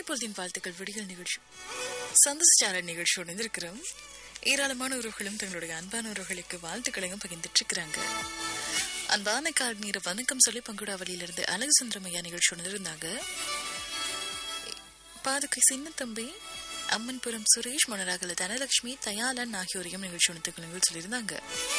பொழுதின் வாழ்த்துக்கள் விடிகள் நிகழ்ச்சி சந்தோஷார நிகழ்ச்சியோடு இருந்திருக்கிறோம் ஏராளமான உறவுகளும் தங்களுடைய அன்பான உறவுகளுக்கு வாழ்த்துக்களையும் பகிர்ந்துட்டு இருக்கிறாங்க அன்பான கார்மீர வணக்கம் சொல்லி பங்குடாவளியிலிருந்து அழகுசுந்தரமையா நிகழ்ச்சியோடு இருந்தாங்க பாதுகை சின்னத்தம்பி அம்மன்புரம் சுரேஷ் மொனராகல தனலட்சுமி தயாளன் ஆகியோரையும் நிகழ்ச்சி உணர்த்துக்கள் சொல்லியிருந்தாங்க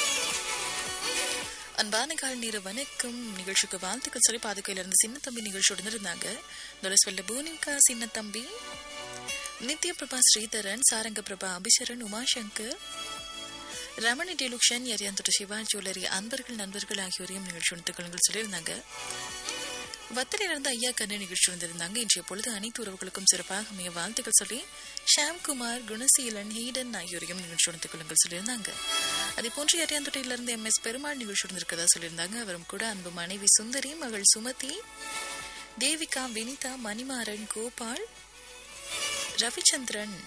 அன்பான கால் நீர வணக்கம் நிகழ்ச்சிக்கு வாழ்த்துக்கள் சொல்லி பாதுகையில இருந்து சின்னத்தம்பி நிகழ்ச்சியோடு இருந்தாங்க நொலஸ்வெல்ல பூனிகா சின்னத்தம்பி நித்ய பிரபா ஸ்ரீதரன் சாரங்க பிரபா அபிஷரன் உமாசங்கர் ரமணி டெலுக்ஷன் எரியாந்தோட சிவா ஜுவல்லரி அன்பர்கள் நண்பர்கள் ஆகியோரையும் நிகழ்ச்சி உணர்த்துக்கள் சொல்லியிருந்தாங்க வத்தலிலிருந்து ஐயா கண்ணு நிகழ்ச்சி வந்திருந்தாங்க இன்றைய பொழுது அனைத்து உறவுகளுக்கும் சிறப்பாக அமைய வாழ்த்துக்கள் சொல்லி ஷாம்குமார் குணசீலன் ஹீடன் ஆகியோரையும் நிகழ்ச்சி உணர்த்துக்கள் சொல்லியிருந்தாங்க அதே போன்று எரியாந்தொட்டையிலிருந்து எம் எஸ் பெருமாள் நிகழ்ச்சி இருந்திருக்கதா சொல்லியிருந்தாங்க அவரும் கூட அன்பு மனைவி சுந்தரி மகள் சுமதி தேவிகா வினிதா மணிமாறன் கோபால் ரவிச்சந்திரன்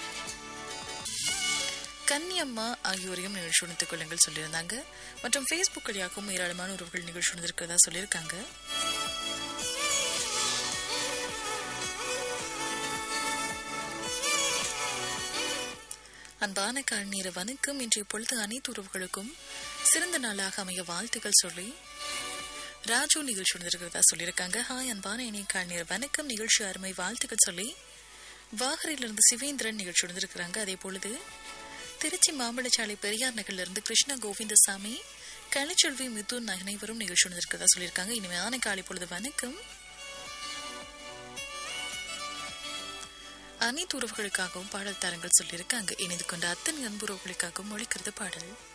கன்னியம்மா ஆகியோரையும் நிகழ்ச்சி உணர்த்துக் கொள்ளுங்கள் சொல்லியிருந்தாங்க மற்றும் ஃபேஸ்புக் வழியாகவும் ஏராளமான உறவுகள் நிகழ்ச்சி உணர்ந்திருக்கிறதா சொல்லியிருக்காங்க அன்பான கால்நீர வணக்கம் இன்றைய பொழுது அனைத்து உறவுகளுக்கும் சிறந்த நாளாக அமைய வாழ்த்துக்கள் சொல்லி ராஜு நிகழ்ச்சி உணர்ந்திருக்கிறதா சொல்லியிருக்காங்க ஹாய் அன்பான இணைய கால்நீர வணக்கம் நிகழ்ச்சி அருமை வாழ்த்துக்கள் சொல்லி வாகரிலிருந்து சிவேந்திரன் நிகழ்ச்சி உணர்ந்திருக்கிறாங்க அதே பொழுது திருச்சி மாம்பழச்சாலை பெரியார் நகர்ல இருந்து கிருஷ்ண கோவிந்தசாமி கலைச்செல்வி மிதுன் அனைவரும் நிகழ்ச்சி உணர்ந்திருக்கிறதா சொல்லியிருக்காங்க இனிமையான காலை பொழுது வணக்கம் அனைத்து உறவுகளுக்காகவும் பாடல் தரங்கள் சொல்லியிருக்காங்க இணைந்து கொண்ட அத்தனை அன்புறவுகளுக்காகவும் ஒழிக்கிறது பாடல்